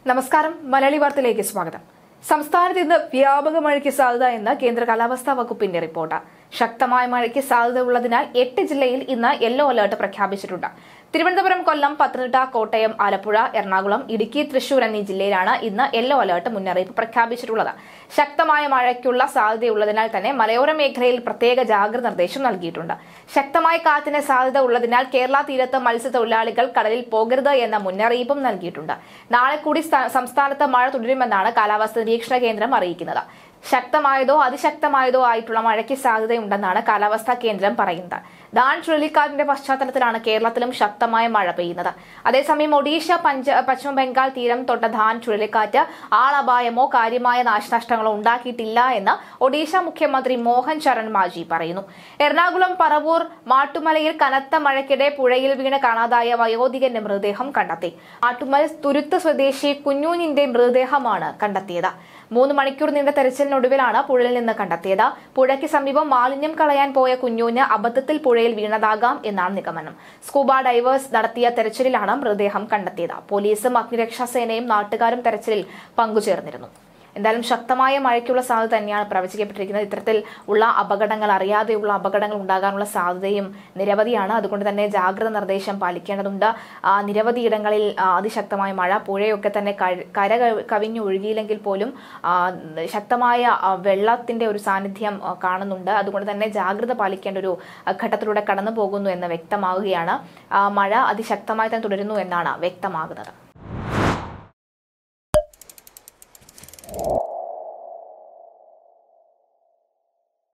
നമസ്കാരം മലയാളി വാർത്തയിലേക്ക് സ്വാഗതം സംസ്ഥാനത്ത് ഇന്ന് വ്യാപക മഴയ്ക്ക് സാധ്യത എന്ന് കേന്ദ്ര കാലാവസ്ഥാ വകുപ്പിന്റെ റിപ്പോർട്ട് ശക്തമായ മഴയ്ക്ക് സാധ്യത ഉള്ളതിനാൽ എട്ട് ജില്ലയിൽ ഇന്ന് യെല്ലോ അലർട്ട് പ്രഖ്യാപിച്ചിട്ടുണ്ട് തിരുവനന്തപുരം കൊല്ലം പത്തനംതിട്ട കോട്ടയം ആലപ്പുഴ എറണാകുളം ഇടുക്കി തൃശൂർ എന്നീ ജില്ലയിലാണ് ഇന്ന് യെല്ലോ അലർട്ട് മുന്നറിയിപ്പ് പ്രഖ്യാപിച്ചിട്ടുള്ളത് ശക്തമായ മഴയ്ക്കുള്ള സാധ്യതയുള്ളതിനാൽ തന്നെ മലയോര മേഖലയിൽ പ്രത്യേക ജാഗ്രത നിർദ്ദേശം നൽകിയിട്ടുണ്ട് ശക്തമായ കാറ്റിന് സാധ്യത ഉള്ളതിനാൽ കേരള തീരത്ത് മത്സ്യത്തൊഴിലാളികൾ കടലിൽ പോകരുത് എന്ന മുന്നറിയിപ്പും നൽകിയിട്ടുണ്ട് നാളെ കൂടി സ്ഥാ- സംസ്ഥാനത്ത് മഴ തുടരുമെന്നാണ് കാലാവസ്ഥാ നിരീക്ഷണ കേന്ദ്രം അറിയിക്കുന്നത് ശക്തമായതോ അതിശക്തമായതോ ആയിട്ടുള്ള മഴയ്ക്ക് സാധ്യതയുണ്ടെന്നാണ് കാലാവസ്ഥാ കേന്ദ്രം പറയുന്നത് ഡാൻ ചുഴലിക്കാറ്റിന്റെ പശ്ചാത്തലത്തിലാണ് കേരളത്തിലും ശക്തമായ മഴ പെയ്യുന്നത് അതേസമയം ഒഡീഷ പഞ്ച പശ്ചിമ ബംഗാൾ തീരം തൊട്ട ധാൻ ചുഴലിക്കാറ്റ് ആളപായമോ കാര്യമായ നാശനഷ്ടങ്ങളോ ഉണ്ടാക്കിയിട്ടില്ല എന്ന് ഒഡീഷ മുഖ്യമന്ത്രി മോഹൻ ചരൺ മാജി പറയുന്നു എറണാകുളം പറവൂർ മാട്ടുമലയിൽ കനത്ത മഴയ്ക്കിടെ പുഴയിൽ വീണ് കാണാതായ വയോധികന്റെ മൃതദേഹം കണ്ടെത്തി മാട്ടുമൽ തുരുത്ത് സ്വദേശി കുഞ്ഞൂഞ്ഞിന്റെ മൃതദേഹമാണ് കണ്ടെത്തിയത് മൂന്ന് മണിക്കൂർ നീണ്ട തെരച്ചിലിനൊടുവിലാണ് പുഴയിൽ നിന്ന് കണ്ടെത്തിയത് പുഴയ്ക്ക് സമീപം മാലിന്യം കളയാൻ പോയ കുഞ്ഞൂഞ്ഞ് അബദ്ധത്തിൽ പുഴയിൽ വീണതാകാം എന്നാണ് നിഗമനം സ്കൂബ ഡൈവേഴ്സ് നടത്തിയ തെരച്ചിലിലാണ് മൃതദേഹം കണ്ടെത്തിയത് പോലീസും അഗ്നിരക്ഷാസേനയും നാട്ടുകാരും തെരച്ചിലിൽ പങ്കുചേർന്നിരുന്നു എന്തായാലും ശക്തമായ മഴയ്ക്കുള്ള സാധ്യത തന്നെയാണ് പ്രവചിക്കപ്പെട്ടിരിക്കുന്നത് ഇത്തരത്തിൽ ഉള്ള അപകടങ്ങൾ അറിയാതെയുള്ള അപകടങ്ങൾ ഉണ്ടാകാനുള്ള സാധ്യതയും നിരവധിയാണ് അതുകൊണ്ട് തന്നെ ജാഗ്രത നിർദ്ദേശം പാലിക്കേണ്ടതുണ്ട് ആ, നിരവധി ഇടങ്ങളിൽ ആ, അതിശക്തമായ മഴ പുഴയൊക്കെ തന്നെ കഴി- കര കവി- കവിഞ്ഞൊഴുകിയില്ലെങ്കിൽ പോലും ആ, ശക്തമായ ആ, വെള്ളത്തിന്റെ ഒരു സാന്നിധ്യം ആ, കാണുന്നുണ്ട് അതുകൊണ്ട് തന്നെ ജാഗ്രത പാലിക്കേണ്ട ഒരു ആ, ഘട്ടത്തിലൂടെ കടന്നു പോകുന്നു എന്ന് വ്യക്തമാവുകയാണ് ആ, മഴ അതിശക്തമായി തന്നെ തുടരുന്നു എന്നാണ് വ്യക്തമാകുന്നത്